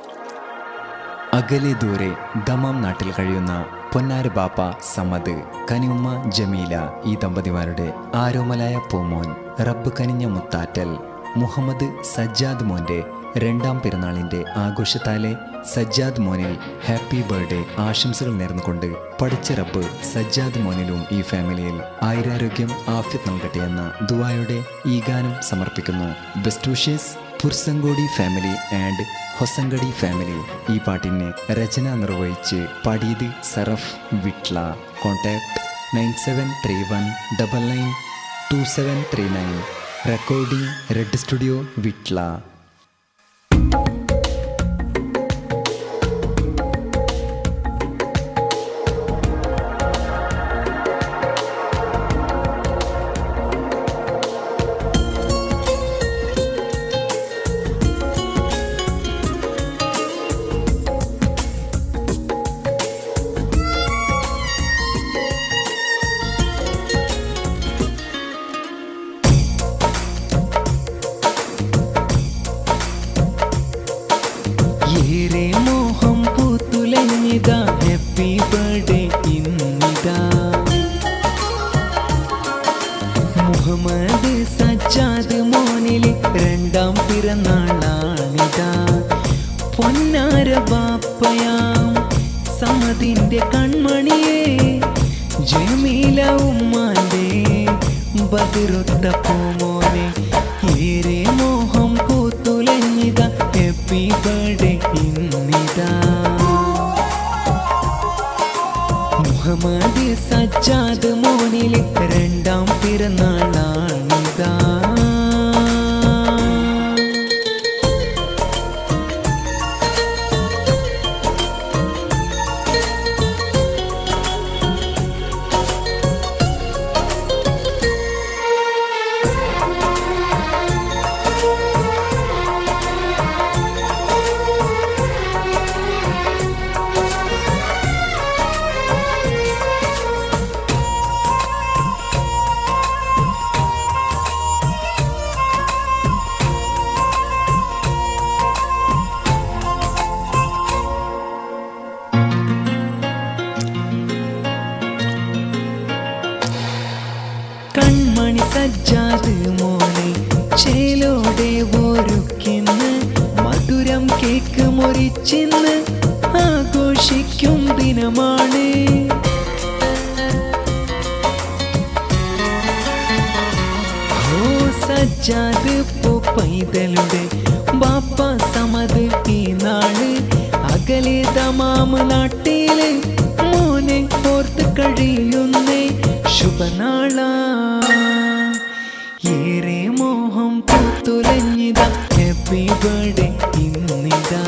അകലെ ദൂരെ ദമാം നാട്ടിൽ കഴിയുന്ന പൊന്നാര ബാപ്പ സമദ് കനിയുമ്മ ജമീല ഈ ദമ്പതിമാരുടെ ആരോമലായ പൂമോൻ റബ്ബ് കനിഞ്ഞ മുത്താറ്റൽ മുഹമ്മദ് സജ്ജാദ് മോന്റെ രണ്ടാം പെരുന്നാളിന്റെ ആഘോഷത്താലെ സജ്ജാദ് മോനിൽ ഹാപ്പി ബർത്ത്ഡേ ആശംസകൾ നേർന്നുകൊണ്ട് പഠിച്ച റബ്ബ് സജ്ജാദ് മോനിലും ഈ ഫാമിലിയിൽ ആയുരാരോഗ്യം ആഫ്യത്ത് നൽകട്ടെ എന്ന ദുവായുടെ ഈ ഗാനം സമർപ്പിക്കുന്നു ബെസ്റ്റ് വിഷേഴ്സ് Pursankodi family and Hosangadi family ഈ പാട്ടിനെ രചന നിർവഹിച്ച് പാടിയത് Saraf Vitla contact nine seven three one double nine two seven three nine recording red studio Vitla ഏറെ മോഹം പൂത്തുലഞ്ഞിതാ ഹാപ്പി ബർത്ത്ഡേ ഇന്നിതാ മുഹമ്മദ് സജ്ജാദ് മോനിലെ രണ്ടാം പിറന്നാളാണിതാ പൊന്നാര ബാപ്പയാം സമതിന്റെ കൺമണിയെ ജമീല ഉമ്മാന്റെ ബതിരൊത്ത പൂമോനെ ഏറെ മോഹം പൂത്തുലഞ്ഞിതാ ഹാപ്പി ബർത്ത്ഡേ ഇന്നിതാ മുഹമ്മദ് സജ്ജാദ് മോനിലെ രണ്ടാം പിറന്നാളാണിതാ കൺമണി സജ്ജാത് മോനെ ചേലോടെ ഒരുക്കിന്ന് മധുരം കേക്ക് മുറിച്ചിന്ന് ആഘോഷിക്കും ദിനമാണ് ഓ സജ്ജാത് പോ പൈതലുടെ ബാപ്പ സമത് ഈ നാള് അകലെ തമാമ നാട്ടില് മോനെ ഓർത്ത് കഴിയുന്നേ ശുഭനാള ഏറെ മോഹം പൂത്തുലഞ്ഞിതാ ഹാപ്പി ബർത്ത്ഡേ ഇന്നിതാ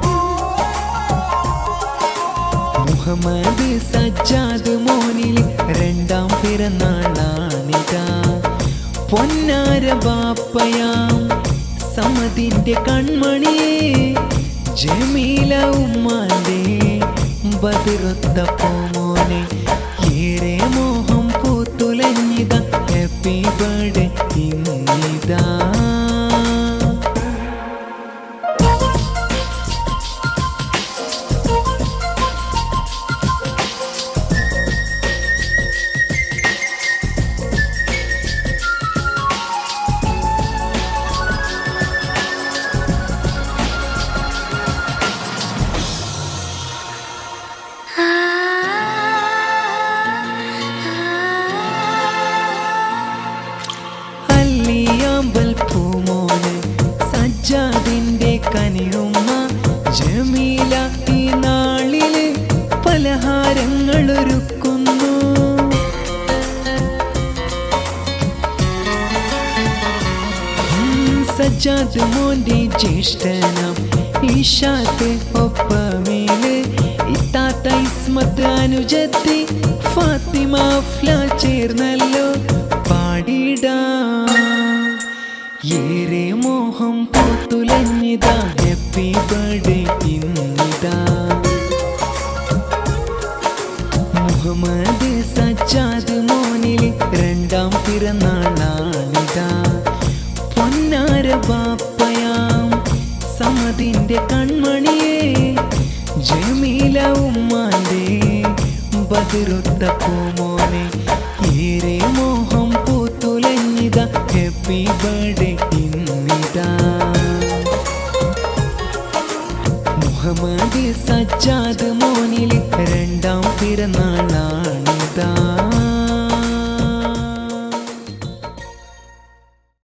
മുഹമ്മദ് സജ്ജാദ് മോനിൽ രണ്ടാം പിറന്നാളാണിതാ പൊന്നാര ബാപ്പയാം സമതിന്റെ കൺമണിയെ ജമീല ഉമ്മാന്റെ ബതിരൊത്ത പോമോനെ ഏറെ മോഹം പൂത്തുലഞ്ഞിതാ ഹാപ്പി ബർത്ത്ഡേ ഇന്നിതാ അല്ലിയാമ്പൽ പൂമോന് സജ്ജാദിന്റെ കനിയുമ്മ ജമീല ഈ നാളില് പലഹാരങ്ങൾ ഒരുക്കുന്നു ഉം, സജ്ജാദ് മോന്റെ ജ്യേഷ്ഠനം ഈശാത്ത് ഒപ്പമേല് ഇത്താത്ത ഇസ്മത്ത് അനുജത്തി ഫാത്തിമ ഫ്ല ചേർന്നല്ലോ പാടിടാം ഏറെ മോഹം പൂത്തുലഞ്ഞിതാ ഹാപ്പി ബർത്ത്ഡേ ഇന്നിതാ മുഹമ്മദ് സജ്ജാദ് മോനിൽ രണ്ടാം പിറന്നാളാണിതാ പൊന്നാര ബാപ്പയാം സമതിന്റെ എൻ്റെ കൺമണിയെ ജമീല ഉമ്മാൻ്റെ ബതിരുത്ത പൂമോനെ ഏറെ മോഹം പൂത്തുലഞ്ഞിത ഹാപ്പി ബർത്ത്ഡേ ഇന്നിതാ മുഹമ്മദ് സജ്ജാദ് മോനിൽ രണ്ടാം പിറന്നാളാണിതാ